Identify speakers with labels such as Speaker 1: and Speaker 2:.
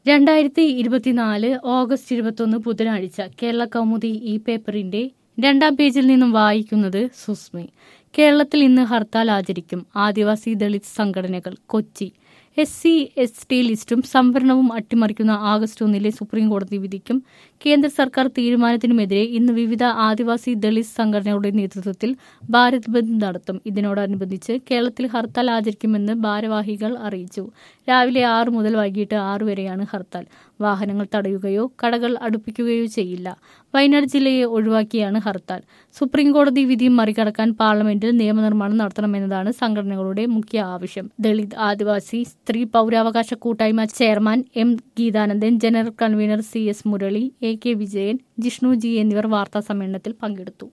Speaker 1: രണ്ടായിരത്തി ഇരുപത്തിനാല് ഓഗസ്റ്റ് ഇരുപത്തൊന്ന് ബുധനാഴ്ച കേരള കൗമുദി ഈ പേപ്പറിന്റെ രണ്ടാം പേജിൽ നിന്നും വായിക്കുന്നത് സുസ്മി കേരളത്തിൽ ഇന്ന് ഹർത്താൽ ആചരിക്കും ആദിവാസി ദളിത് സംഘടനകൾ Kochi S C S T ലിസ്റ്റും സംവരണവും അട്ടിമറിക്കുന്ന ആഗസ്റ്റ് ഒന്നിലെ സുപ്രീം കോടതി വിധിക്കും കേന്ദ്ര സർക്കാർ തീരുമാനത്തിനുമെതിരെ ഇന്ന് വിവിധ ആദിവാസി ദളിത് സംഘടനകളുടെ നേതൃത്വത്തിൽ ഭാരത് ബന്ദ് നടത്തും ഇതിനോടനുബന്ധിച്ച് കേരളത്തിൽ ഹർത്താൽ ആചരിക്കുമെന്ന് ഭാരവാഹികൾ അറിയിച്ചു രാവിലെ ആറ് മുതൽ വൈകിട്ട് ആറ് വരെയാണ് ഹർത്താൽ വാഹനങ്ങൾ തടയുകയോ കടകൾ അടുപ്പിക്കുകയോ ചെയ്യില്ല വയനാട് ജില്ലയെ ഒഴിവാക്കിയാണ് ഹർത്താൽ സുപ്രീം കോടതി വിധി മറികടക്കാൻ പാർലമെന്റിൽ നിയമനിർമ്മാണം നടത്തണമെന്നതാണ് സംഘടനകളുടെ മുഖ്യ ആവശ്യം ദളിത് ആദിവാസി സ്ത്രീ പൗരാവകാശ കൂട്ടായ്മ chairman M Geethanandan general convener C S Murali A K Vijayan Jishnu G എന്നിവർ വാർത്താ സമ്മേളനത്തിൽ പങ്കെടുത്തു